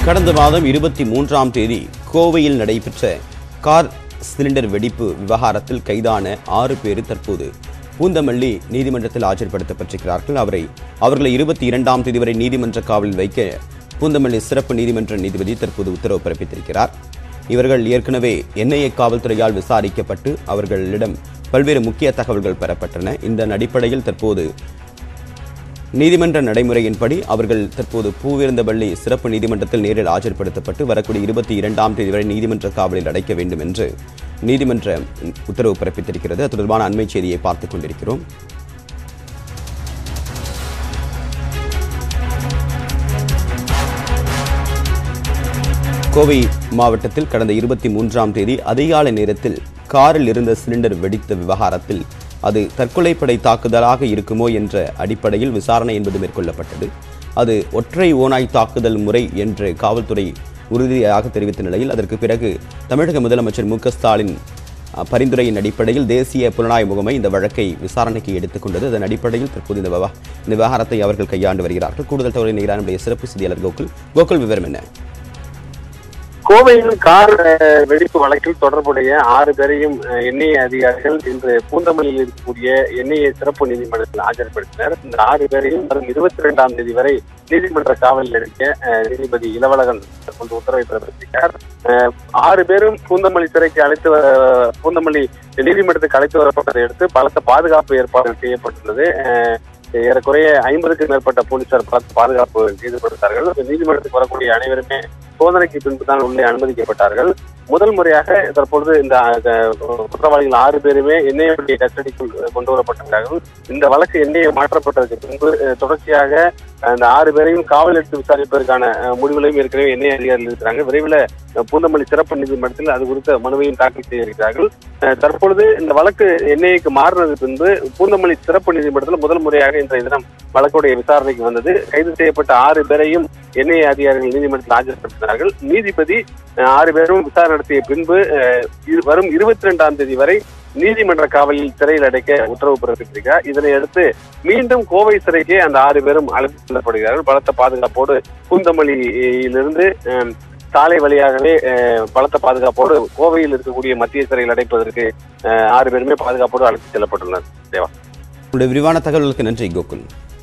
கடந்த மாதம் இருபத்தி மூன்றாம் தேதி கோவையில் நடைபெற்ற கார் சிலிண்டர் வெடிப்பு விவகாரத்தில் கைதான ஆறு பேர் தற்போது பூந்தமல்லி நீதிமன்றத்தில் ஆஜர்படுத்தப்பட்டிருக்கிறார்கள் அவரை அவர்களை இருபத்தி இரண்டாம் தேதி வரை நீதிமன்ற காவலில் வைக்க பூந்தமல்லி சிறப்பு நீதிமன்ற நீதிபதி தற்போது உத்தரவு பிறப்பித்திருக்கிறார் இவர்கள் ஏற்கனவே என்ஐஏ காவல்துறையால் விசாரிக்கப்பட்டு அவர்களிடம் பல்வேறு முக்கிய தகவல்கள் பெறப்பட்டன இந்த அடிப்படையில் தற்போது நீதிமன்ற நடைமுறையின்படி அவர்கள் தற்போது பூவிருந்தபள்ளி சிறப்பு நீதிமன்றத்தில் நேரில் ஆஜர்படுத்தப்பட்டு வரக்கூடிய இருபத்தி இரண்டாம் தேதி வரை நீதிமன்ற காவலில் அடைக்க வேண்டும் என்று நீதிமன்ற உத்தரவு பிறப்பித்திருக்கிறது அது தொடர்பான அண்மை செய்தியை பார்த்துக் கொண்டிருக்கிறோம் கோவை மாவட்டத்தில் கடந்த இருபத்தி மூன்றாம் தேதி அதிகாலை நேரத்தில் காரில் இருந்த சிலிண்டர் வெடித்த விவகாரத்தில் அது தற்கொலைப்படை தாக்குதலாக இருக்குமோ என்ற அடிப்படையில் விசாரணை என்பது மேற்கொள்ளப்பட்டது அது ஒற்றை ஓனாய் தாக்குதல் முறை என்று காவல்துறை உறுதியாக தெரிவித்த நிலையில் அதற்கு பிறகு தமிழக முதலமைச்சர் மு க ஸ்டாலின் அஹ், பரிந்துரையின் அடிப்படையில் தேசிய புலனாய்வு முகமை இந்த வழக்கை விசாரணைக்கு எடுத்துக்கொண்டது அதன் அடிப்படையில் தற்போது இந்த விவா- இந்த விவகாரத்தை அவர்கள் கையாண்டு வருகிறார்கள் கூடுதல் தகவலை நிகழ நம்முடைய சிறப்பு செய்தியாளர் கோகுல் கோகுல் விவரம் என்ன கோவையில் கார் அஹ், வெடிப்பு வழக்கில் தொடர்புடைய ஆறு பேரையும் அஹ், என்ஐஏ அதிகாரிகள் இன்று பூந்தமல்லியில் இருக்கக்கூடிய என்ஐஏ சிறப்பு நீதிமன்றத்தில் ஆஜர்படுத்தினர் இந்த ஆறு பேரையும் வரும் இருபத்தி இரண்டாம் தேதி வரை நீதிமன்ற காவலில் எடுக்க அஹ், நீதிபதி இளவழகன் கொண்டு உத்தரவை பிறப்பித்திருக்கிறார் அஹ், ஆறு பேரும் பூந்தமல்லி சிறைக்கு அழைத்து வ- பூந்தமல்லி நீதிமன்றத்துக்கு அழைத்து வரப்பட்டதை அடுத்து பலத்த பாதுகாப்பு ஏற்பாடுகள் செய்யப்பட்டுள்ளது அஹ், ஏறக்குறைய ஐம்பதுக்கு மேற்பட்ட போலீசார் பலத்த பாதுகாப்பு ஈடுபடுத்தார்கள் நீதிமன்றத்துக்கு வரக்கூடிய அனைவருமே சோதனைக்கு பின்பு தான் உள்ளே அனுமதிக்கப்பட்டார்கள் முதல் முறையாக தற்பொழுது இந்த அஹ், குற்றவாளிகள் ஆறு பேருமே என்ஐஏ கஸ்டடிக்குள் கொண்டு வரப்பட்டிருக்கிறார்கள் இந்த வழக்கு என்ஐஏ மாற்றப்பட்டதற்கு பின்பு அஹ், தொடர்ச்சியாக அந்த ஆறு பேரையும் காவல் எடுத்து விசாரிப்பதற்கான அஹ், முடிவுகளையும் ஏற்கனவே என்ஐஏ அதிகாரிகள் இருக்கிறாங்க விரைவில் அஹ், பூந்தமல்லி சிறப்பு நீதிமன்றத்தில் அது குறித்த மனுவையும் தாக்கல் செய்ய இருக்கிறார்கள் அஹ், தற்பொழுது இந்த வழக்கு என்ஐஏக்கு மாறினது பின்பு பூந்தமல்லி சிறப்பு நீதிமன்றத்தில் முதல் முறையாக இன்றைய தினம் வழக்குடைய விசாரணைக்கு வந்தது கைது செய்யப்பட்ட ஆறு பேரையும் என்ஐஏ அதிகாரிகள் நீதிமன்றத்தில் ஆஜர்படுத்தினார்கள் நீதிபதி அஹ், ஆறு பேரும் விசாரணை நடத்திய பின்பு அஹ், இரு- வரும் இருபத்தி ரெண்டாம் தேதி வரை நீதிமன்ற காவலில் சிறையில் அடைக்க உத்தரவு பிறப்பித்திருக்கிறார் இதனை அடுத்து மீண்டும் கோவை சிறைக்கு அந்த ஆறு பேரும் அழைத்து செல்லப்படுகிறார்கள் பலத்த பாதுகாப்போடு பூந்தமல்லியிலிருந்து அஹ், சாலை வழியாகவே அஹ், பலத்த பாதுகாப்போடு கோவையில் இருக்கக்கூடிய மத்திய சிறையில் அடைப்பதற்கு அஹ், ஆறு பேருமே பாதுகாப்போடு அழைத்து செல்லப்பட்டுள்ளனர் தேவா உங்களுடைய விரிவான தகவல்களுக்கு நன்றி கோகுல்